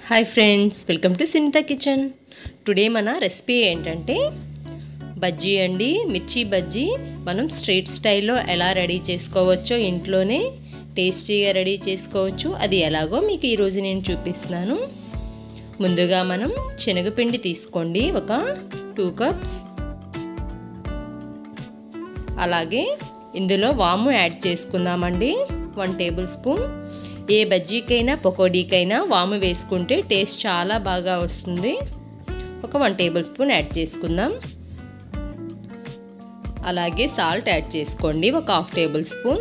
hi friends welcome to Sunitha kitchen today మన recipe ఏంటంటే బజ్జీ అండి మిర్చి బజ్జీ మనం స్ట్రీట్ స్టైల్లో ఎలా రెడీ చేసుకోవచ్చో ఇంట్లోనే టేస్టీగా రెడీ చేసుకోవచ్చు అది ఎలాగో మీకు ఈరోజు నేను చూపిస్తున్నాను ముందుగా మనం శనగపిండి తీసుకోండి ఒక టూ కప్స్ అలాగే ఇందులో వాము యాడ్ చేసుకుందామండి వన్ టేబుల్ స్పూన్ ఏ బజ్జీకైనా పకోడీకైనా వాము వేసుకుంటే టేస్ట్ చాలా బాగా వస్తుంది ఒక వన్ టేబుల్ స్పూన్ యాడ్ చేసుకుందాం అలాగే సాల్ట్ యాడ్ చేసుకోండి ఒక హాఫ్ టేబుల్ స్పూన్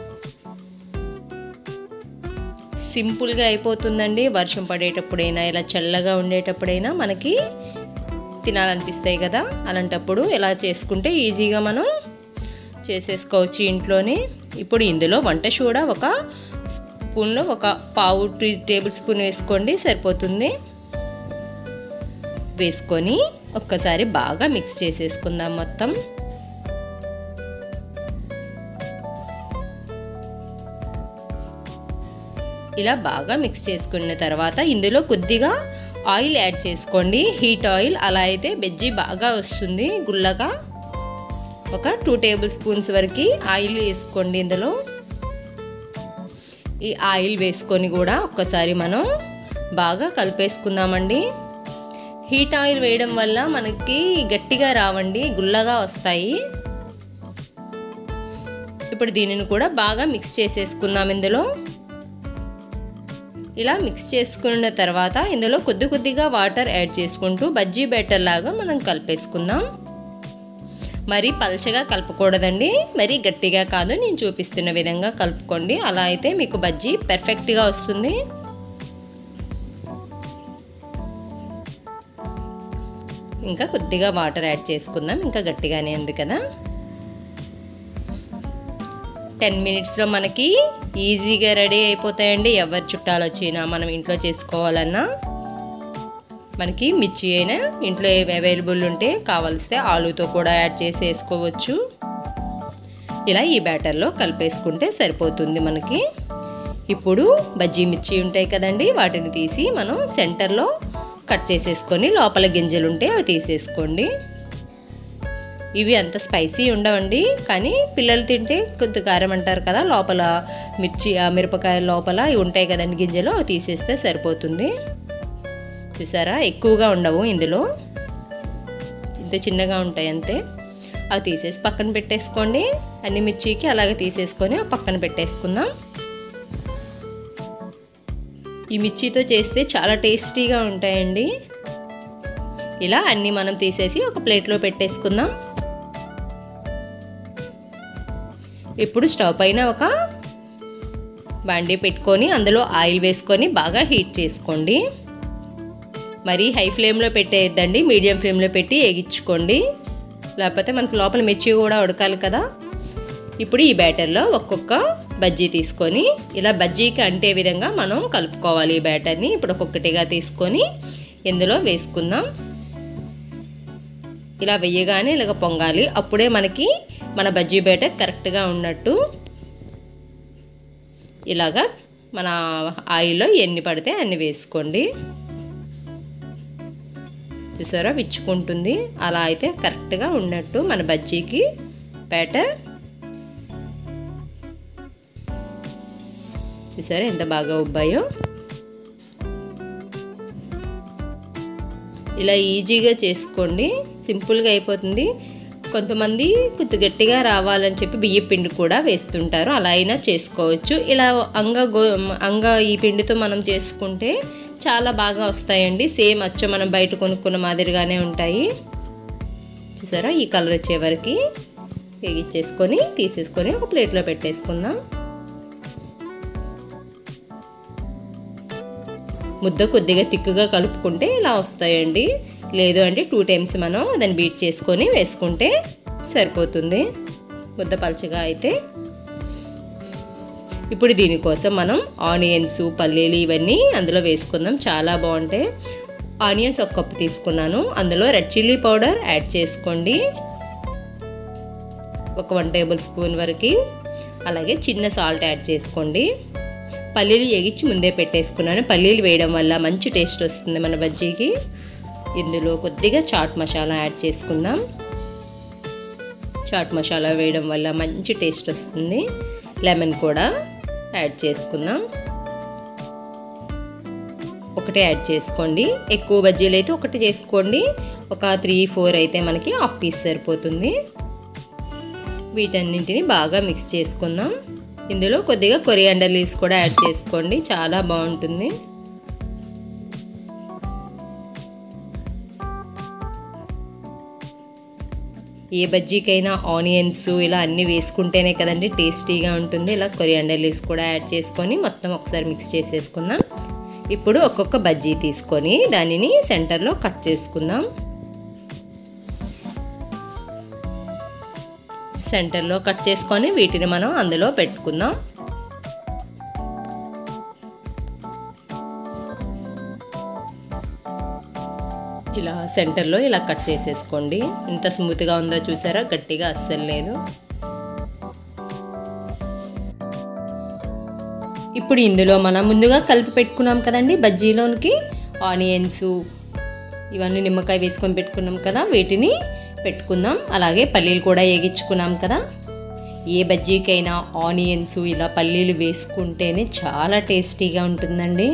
సింపుల్గా అయిపోతుందండి వర్షం పడేటప్పుడైనా ఇలా చల్లగా ఉండేటప్పుడైనా మనకి తినాలనిపిస్తాయి కదా అలాంటప్పుడు ఇలా చేసుకుంటే ఈజీగా మనం చేసేసుకోవచ్చు ఇంట్లోనే ఇప్పుడు ఇందులో వంట సోడా ఒక స్పూన్లో ఒక పావు టీ టేబుల్ స్పూన్ వేసుకోండి సరిపోతుంది వేసుకొని ఒక్కసారి బాగా మిక్స్ చేసేసుకుందాం మొత్తం ఇలా బాగా మిక్స్ చేసుకున్న తర్వాత ఇందులో కొద్దిగా ఆయిల్ యాడ్ చేసుకోండి హీట్ ఆయిల్ అలా అయితే బెజ్జీ బాగా వస్తుంది గుల్లగా ఒక టూ టేబుల్ స్పూన్స్ వరకు ఆయిల్ వేసుకోండి ఇందులో ఈ ఆయిల్ వేసుకొని కూడా ఒక్కసారి మనం బాగా కలిపేసుకుందామండి హీట్ ఆయిల్ వేయడం వల్ల మనకి గట్టిగా రావండి గుల్లగా వస్తాయి ఇప్పుడు దీనిని కూడా బాగా మిక్స్ చేసేసుకుందాం ఇందులో ఇలా మిక్స్ చేసుకున్న తర్వాత ఇందులో కొద్ది కొద్దిగా వాటర్ యాడ్ చేసుకుంటూ బజ్జీ బ్యాటర్ లాగా మనం కలిపేసుకుందాం మరీ పల్చగా కలుపుకూడదండి మరీ గట్టిగా కాదు నేను చూపిస్తున్న విధంగా కలుపుకోండి అలా అయితే మీకు బజ్జీ పర్ఫెక్ట్గా వస్తుంది ఇంకా కొద్దిగా వాటర్ యాడ్ చేసుకుందాం ఇంకా గట్టిగానే ఉంది కదా టెన్ మినిట్స్లో మనకి ఈజీగా రెడీ అయిపోతాయండి ఎవరి చుట్టాలు వచ్చినా మనం ఇంట్లో చేసుకోవాలన్నా మనకి మిర్చి అయినా ఇంట్లో అవైలబుల్ ఉంటే కావలిస్తే ఆలుతో కూడా యాడ్ చేసి వేసుకోవచ్చు ఇలా ఈ బ్యాటర్లో కలిపేసుకుంటే సరిపోతుంది మనకి ఇప్పుడు బజ్జీ మిర్చి ఉంటాయి కదండి వాటిని తీసి మనం సెంటర్లో కట్ చేసేసుకొని లోపల గింజలు ఉంటే అవి తీసేసుకోండి ఇవి అంత స్పైసీ ఉండవండి కానీ పిల్లలు తింటే కొద్ది కారం అంటారు కదా లోపల మిర్చి మిరపకాయ లోపల ఇవి ఉంటాయి కదండి గింజలు అవి తీసేస్తే సరిపోతుంది చూసారా ఎక్కువగా ఉండవు ఇందులో ఇంత చిన్నగా ఉంటాయి అంతే అవి తీసేసి పక్కన పెట్టేసుకోండి అన్ని మిర్చికి అలాగే తీసేసుకొని పక్కన పెట్టేసుకుందాం ఈ మిర్చితో చేస్తే చాలా టేస్టీగా ఉంటాయండి ఇలా అన్నీ మనం తీసేసి ఒక ప్లేట్లో పెట్టేసుకుందాం ఇప్పుడు స్టవ్ పైన ఒక బాండీ పెట్టుకొని అందులో ఆయిల్ వేసుకొని బాగా హీట్ చేసుకోండి మరీ హై ఫ్లేమ్లో పెట్టేయద్దండి మీడియం ఫ్లేమ్లో పెట్టి ఎగించుకోండి లేకపోతే మనకి లోపల మిర్చి కూడా ఉడకాలి కదా ఇప్పుడు ఈ బ్యాటర్లో ఒక్కొక్క బజ్జీ తీసుకొని ఇలా బజ్జీకి అంటే విధంగా మనం కలుపుకోవాలి ఈ బ్యాటర్ని ఇప్పుడు ఒక్కొక్కటిగా తీసుకొని ఇందులో వేసుకుందాం ఇలా వెయ్యగానే ఇలాగ పొంగాలి అప్పుడే మనకి మన బజ్జీ బ్యాటర్ కరెక్ట్గా ఉన్నట్టు ఇలాగా మన ఆయిల్లో ఎన్ని పడితే అన్ని వేసుకోండి చూసారా విచ్చుకుంటుంది అలా అయితే కరెక్ట్గా ఉన్నట్టు మన బజ్జీకి బ్యాటర్ చూసారా ఎంత బాగా ఉబ్బాయో ఇలా ఈజీగా చేసుకోండి సింపుల్గా అయిపోతుంది కొంతమంది కొద్ది గట్టిగా రావాలని చెప్పి బియ్య పిండి కూడా వేస్తుంటారు అలా అయినా చేసుకోవచ్చు ఇలా అంగ గో అంగ ఈ పిండితో మనం చేసుకుంటే చాలా బాగా వస్తాయండి సేమ్ అచ్చ మనం బయట కొనుక్కున్న మాదిరిగానే ఉంటాయి చూసారా ఈ కలర్ వచ్చే వరకు వేగిచ్చేసుకొని తీసేసుకొని ఒక ప్లేట్లో పెట్టేసుకుందాం ముద్ద కొద్దిగా తిక్కుగా కలుపుకుంటే ఇలా వస్తాయండి లేదు అంటే టూ టైమ్స్ మనం దాన్ని బీట్ చేసుకొని వేసుకుంటే సరిపోతుంది ముద్ద పలచగా అయితే ఇప్పుడు దీనికోసం మనం ఆనియన్స్ పల్లీలు ఇవన్నీ అందులో వేసుకుందాం చాలా బాగుంటాయి ఆనియన్స్ ఒక కప్పు తీసుకున్నాను అందులో రెడ్ చిల్లీ పౌడర్ యాడ్ చేసుకోండి ఒక వన్ టేబుల్ స్పూన్ వరకు అలాగే చిన్న సాల్ట్ యాడ్ చేసుకోండి పల్లీలు ఎగిచ్చి ముందే పెట్టేసుకున్నాను పల్లీలు వేయడం వల్ల మంచి టేస్ట్ వస్తుంది మన బజ్జీకి ఇందులో కొద్దిగా చాట్ మసాలా యాడ్ చేసుకుందాం చాట్ మసాలా వేయడం వల్ల మంచి టేస్ట్ వస్తుంది లెమన్ కూడా యాడ్ చేసుకుందాం ఒకటే యాడ్ చేసుకోండి ఎక్కువ బజ్జీలు అయితే ఒకటి చేసుకోండి ఒక త్రీ ఫోర్ అయితే మనకి హాఫ్ పీస్ సరిపోతుంది వీటన్నింటిని బాగా మిక్స్ చేసుకుందాం ఇందులో కొద్దిగా కొరియాండర్ లీవ్స్ కూడా యాడ్ చేసుకోండి చాలా బాగుంటుంది ఏ బజ్జీకైనా ఆనియన్స్ ఇలా అన్నీ వేసుకుంటేనే కదండి టేస్టీగా ఉంటుంది ఇలా కొరియాండర్ లీవ్స్ కూడా యాడ్ చేసుకొని మొత్తం ఒకసారి మిక్స్ చేసేసుకుందాం ఇప్పుడు ఒక్కొక్క బజ్జీ తీసుకొని దానిని సెంటర్లో కట్ చేసుకుందాం సెంటర్లో కట్ చేసుకొని వీటిని మనం అందులో పెట్టుకుందాం ఇలా సెంటర్లో ఇలా కట్ చేసేసుకోండి ఎంత స్మూత్గా ఉందో చూసారా గట్టిగా అస్సలు లేదు ఇప్పుడు ఇందులో మనం ముందుగా కలిపి పెట్టుకున్నాం కదండి బజ్జీలోనికి ఆనియన్స్ ఇవన్నీ నిమ్మకాయ వేసుకొని పెట్టుకున్నాం కదా వీటిని పెట్టుకుందాం అలాగే పల్లీలు కూడా వేగించుకున్నాం కదా ఏ బజ్జీకైనా ఆనియన్స్ ఇలా పల్లీలు వేసుకుంటేనే చాలా టేస్టీగా ఉంటుందండి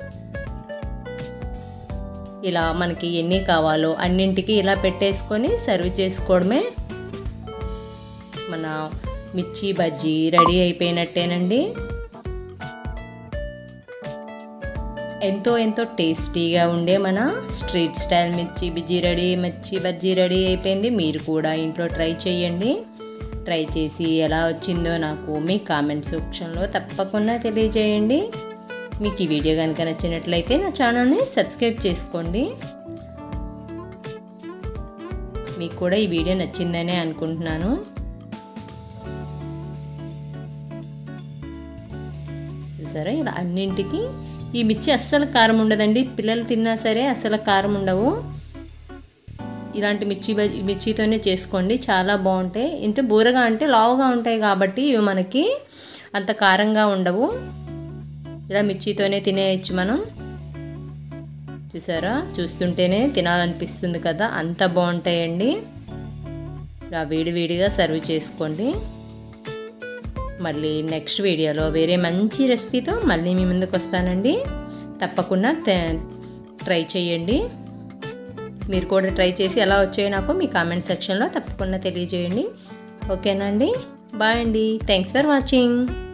ఇలా మనకి ఎన్ని కావాలో అన్నింటికి ఇలా పెట్టేసుకొని సర్వ్ చేసుకోవడమే మన మిర్చి బజ్జీ రెడీ అయిపోయినట్టేనండి ఎంతో ఎంతో టేస్టీగా ఉండే మన స్ట్రీట్ స్టైల్ మిర్చి బజ్జీ రెడీ మిర్చి బజ్జీ రెడీ అయిపోయింది మీరు కూడా ఇంట్లో ట్రై చేయండి ట్రై చేసి ఎలా వచ్చిందో నాకు మీ కామెంట్ సెక్షన్లో తప్పకుండా తెలియజేయండి మీకు ఈ వీడియో కనుక నచ్చినట్లయితే నా ఛానల్ని సబ్స్క్రైబ్ చేసుకోండి మీకు కూడా ఈ వీడియో నచ్చిందనే అనుకుంటున్నాను చూసారా ఇలా అన్నింటికి ఈ మిర్చి అస్సలు కారం ఉండదండి పిల్లలు తిన్నా సరే అస్సలు కారం ఉండవు ఇలాంటి మిర్చి బజ్జీ మిర్చితోనే చేసుకోండి చాలా బాగుంటాయి ఇంత బూరగా అంటే లావుగా ఉంటాయి కాబట్టి ఇవి మనకి అంత కారంగా ఉండవు ఇలా మిర్చితోనే తినేయచ్చు మనం చూసారా చూస్తుంటేనే తినాలనిపిస్తుంది కదా అంత బాగుంటాయండి ఇలా వేడివేడిగా సర్వ్ చేసుకోండి మళ్ళీ నెక్స్ట్ వీడియోలో వేరే మంచి రెసిపీతో మళ్ళీ మీ ముందుకు వస్తానండి తప్పకుండా ట్రై చేయండి మీరు కూడా ట్రై చేసి ఎలా వచ్చాయో నాకు మీ కామెంట్ సెక్షన్లో తప్పకుండా తెలియజేయండి ఓకేనా అండి బాయ్ అండి థ్యాంక్స్ ఫర్ వాచింగ్